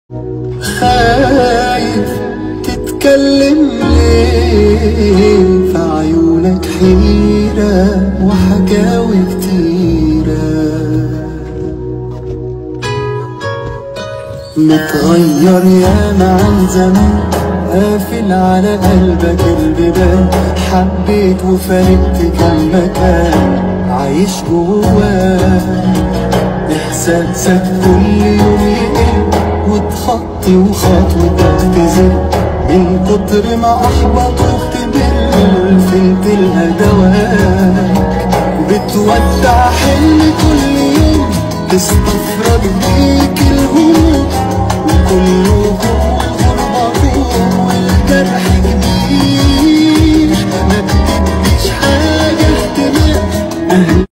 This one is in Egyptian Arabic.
خايف تتكلم ليه في عيونك حيرة وحكاوي كتيرة متغير ياما عن زمان قافل على قلبك البيبان حبيت وفارقت كم مكان عايش جواك احساسك كل يوم يقل وتخطي وخطوتك تزل من كتر ما احبط وبتبل فين تلقى دواك بتودع حلم كل يوم تستفرد بيك